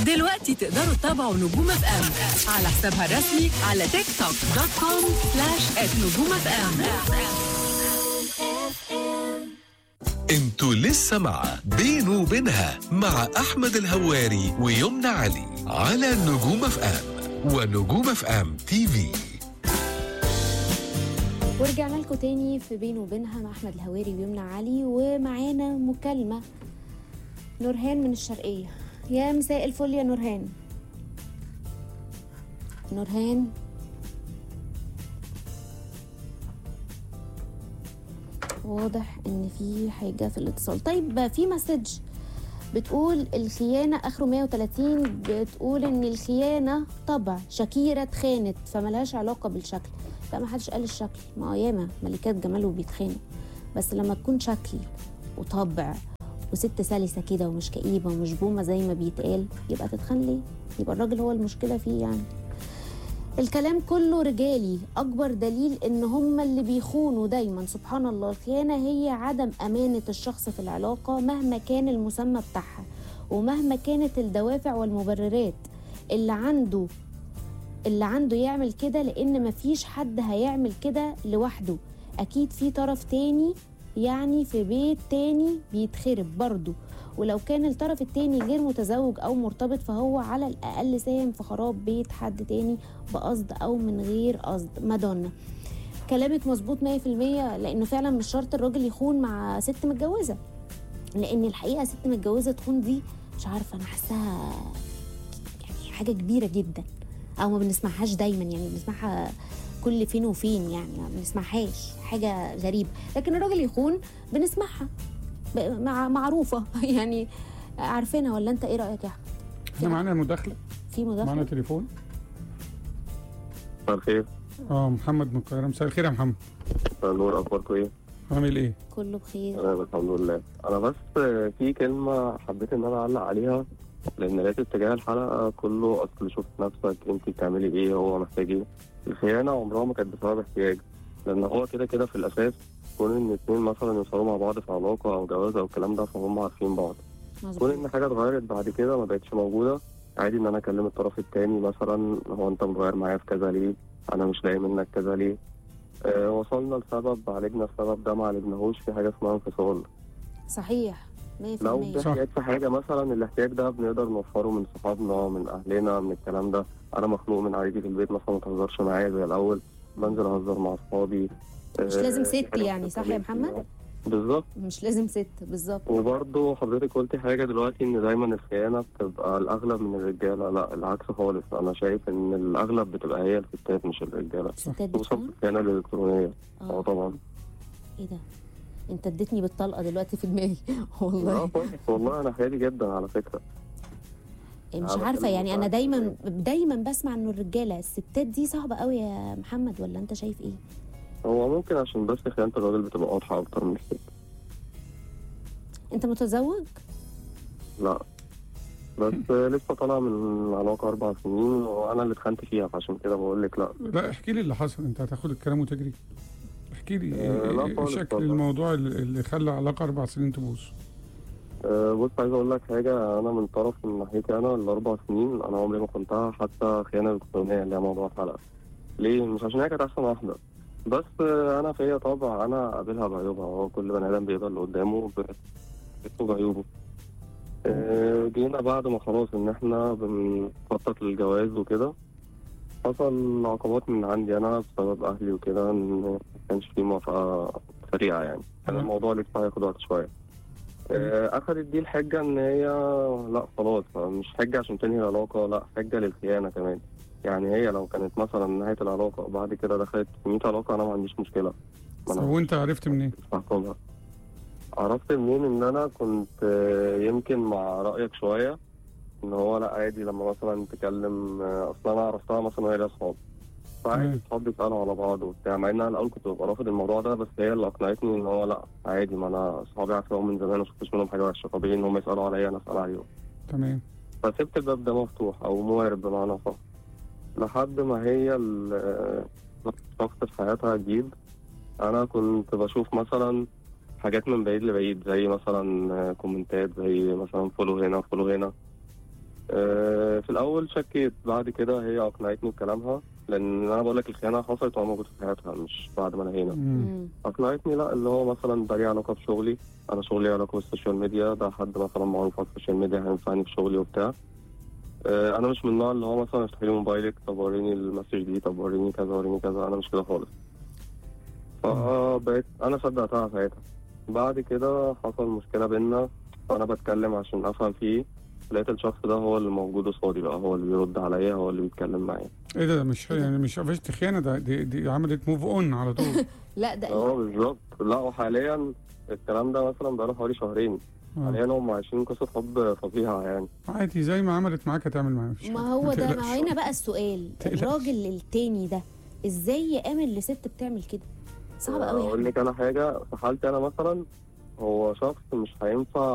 دلوقتي تقدروا تتابعوا نجوم اف ام على حسابها الرسمي على تيك توك دوت كوم سلاش نجوم اف ام انتوا لسه مع بينه وبينها مع احمد الهواري ويمنى علي على نجوم اف ام ونجوم اف ام تي في ورجعنا لكم تاني في بينه وبينها مع احمد الهواري ويمنى علي ومعانا مكالمه نورهان من الشرقيه يا مساء الفل يا نورهان نورهان واضح ان في حاجه في الاتصال طيب في مسج بتقول الخيانة آخره 130 بتقول إن الخيانة طبع شكيرة اتخانت فملهاش علاقة بالشكل لا ما حدش قال الشكل ما هو ياما ملكات جمال وبيتخانوا بس لما تكون شكل وطبع وست سلسة كده ومش كئيبة ومش بومة زي ما بيتقال يبقى تتخان ليه؟ يبقى الراجل هو المشكلة فيه يعني الكلام كله رجالي اكبر دليل ان هم اللي بيخونوا دايما سبحان الله الخيانه هي عدم امانه الشخص في العلاقه مهما كان المسمى بتاعها ومهما كانت الدوافع والمبررات اللي عنده اللي عنده يعمل كده لان مفيش حد هيعمل كده لوحده اكيد في طرف تاني يعني في بيت تاني بيتخرب برضه ولو كان الطرف التاني غير متزوج او مرتبط فهو على الاقل ساهم في خراب بيت حد تاني بقصد او من غير قصد مادونا كلامك مظبوط 100% لانه فعلا مش شرط الراجل يخون مع ست متجوزه لان الحقيقه ست متجوزه تخون دي مش عارفه انا حاساها يعني حاجه كبيره جدا او ما بنسمعهاش دايما يعني بنسمعها كل فين وفين يعني ما بنسمعهاش حاجه غريبه لكن الراجل يخون بنسمعها ب- مع معروفه يعني عارفينها ولا انت ايه رايك يا احمد احنا معانا مداخله في معانا مداخله تليفون مساء الخير اه محمد من القاهره مساء الخير يا محمد مساء النور اخباركم ايه؟ عامل ايه؟ كله بخير انا الحمد لله انا بس في كلمه حبيت ان انا اعلق عليها لان لقيت اتجاه الحلقه كله اصل شوف نفسك انت بتعملي ايه هو محتاج ايه الخيانه عمرها ما كانت بسبب احتياج لان هو كده كده في الاساس كون ان اتنين مثلا يوصلوا مع بعض في علاقه او جواز او الكلام ده فهم عارفين بعض كون مظبوط ان حاجه اتغيرت بعد كده ما بقتش موجوده عادي ان انا اكلم الطرف التاني مثلا هو انت متغير معايا في كذا ليه انا مش لاقي منك كذا ليه آه وصلنا لسبب عالجنا السبب ده ما عالجناهوش في حاجه اسمها انفصال صحيح 100% لو في صح. احتياج في حاجه مثلا الاحتياج ده بنقدر نوفره من صحابنا من اهلنا من الكلام ده انا مخنوق من عادي في البيت مثلا ما تهزرش معايا زي الاول بنزل اهزر مع اصحابي مش لازم ست يعني، صح يا محمد؟ بالظبط مش لازم ست بالظبط وبرضه حضرتك قلتي حاجة دلوقتي إن دايما الخيانة بتبقى الأغلب من الرجالة لا العكس خالص أنا شايف إن الأغلب بتبقى هي الستات مش الرجالة ستات خصوصا في بتخون الخيانة الإلكترونية أه اه طبعا ايه ده انت اديتني بالطلقه دلوقتي في دماغي اه والله كويس. والله أنا خيالي جدا على فكرة مش أنا عارفه بتكلم يعني انا بصراحة. دايما دايما بسمع انه الرجاله الستات دي صعبه قوي يا محمد ولا انت شايف ايه هو ممكن عشان بس خيانة الراجل بتبقى واضحة أكتر من الست انت متزوج لا بس لسه طالع من علاقة أربع سنين وأنا اللي اتخنت فيها فعشان كده بقول لك لا لا احكي لي اللي حصل انت هتاخد الكلام وتجري احكي لي آه، لا إيه خالص شكل والله. الموضوع اللي اللي خلى علاقه اربع سنين تبوظ أه، بص عايز اقول لك حاجه انا من طرف من ناحيتي انا الاربع سنين انا عمري ما كنتها حتى خيانه الكترونيه اللي هي موضوع الحلقه ليه مش عشان هي كانت احسن واحده بس أه، انا فيا طبع انا قابلها بعيوبها هو كل بني ادم بيقبل اللي قدامه ب- بعيوبه أه، جينا بعد ما خلاص ان احنا بنخطط للجواز وكده حصل عقبات من عندي انا بسبب اهلي وكده ان ما كانش في موافقه سريعه يعني كان تمام. الموضوع لسه هياخد وقت شويه آه، اخدت دي الحجه ان هي لا خلاص مش حجه عشان تنهي العلاقه لا حجه للخيانه كمان يعني هي لو كانت مثلا نهايه العلاقه وبعد كده دخلت في 100 علاقه انا ما عنديش مشكله ما طب انا وانت عرفت منين؟ مش هحكمها عرفت منين ان انا كنت آه، يمكن مع رايك شويه ان هو لا عادي لما مثلا تكلم آه، اصلا انا عرفتها مثلا وهي ليها اصحاب فعادي تمام. اصحابي بيسالوا على بعض وبتاع مع ان انا الاول كنت ببقى رافض الموضوع ده بس هي اللي اقنعتني ان هو لا عادي ما انا اصحابي عارفاهم من زمان وما شفتش منهم حاجه وحشه طبيعي ان هم يسالوا عليا انا اسال عليهم تمام فسبت الباب ده مفتوح او موارب بمعنى صح لحد ما هي ال- شخص في حياتها جديد انا كنت بشوف مثلا حاجات من بعيد لبعيد زي مثلا كومنتات زي مثلا فولو هنا فولو هنا آه، في الاول شكيت بعد كده هي اقنعتني بكلامها لان انا بقول لك الخيانه حصلت وانا موجود في حياتها مش بعد ما نهينا مم. مم. اقنعتني لا اللي هو مثلا ده ليه علاقه بشغلي انا شغلي علاقه بالسوشيال ميديا ده حد مثلا معروف على السوشيال ميديا هينفعني في شغلي وبتاع آه، انا مش من النوع اللي هو مثلا افتحي لي موبايلك طب وريني المسج دي طب وريني كذا وريني كذا انا مش كده خالص فبقيت انا صدقتها ساعتها بعد كده حصل مشكله بينا فانا بتكلم عشان افهم فيه لقيت الشخص ده هو اللي موجود قصادي بقى هو اللي بيرد عليا هو اللي بيتكلم معايا ايه ده مش إيه ده؟ يعني مش قفشت خيانه ده دي, دي عملت موف اون على طول لا ده اه بالظبط لا وحاليا الكلام ده مثلا بقاله حوالي شهرين آه. حاليا هم عايشين قصه حب فظيعه يعني عادي زي ما عملت معاك هتعمل معايا مفيش ما حاجة. هو ده تقلقش. ما هو هنا بقى السؤال تقلقش. الراجل التاني ده ازاي يامن لست بتعمل كده صعب قوي اقول لك انا حاجه في حالتي انا مثلا هو شخص مش هينفع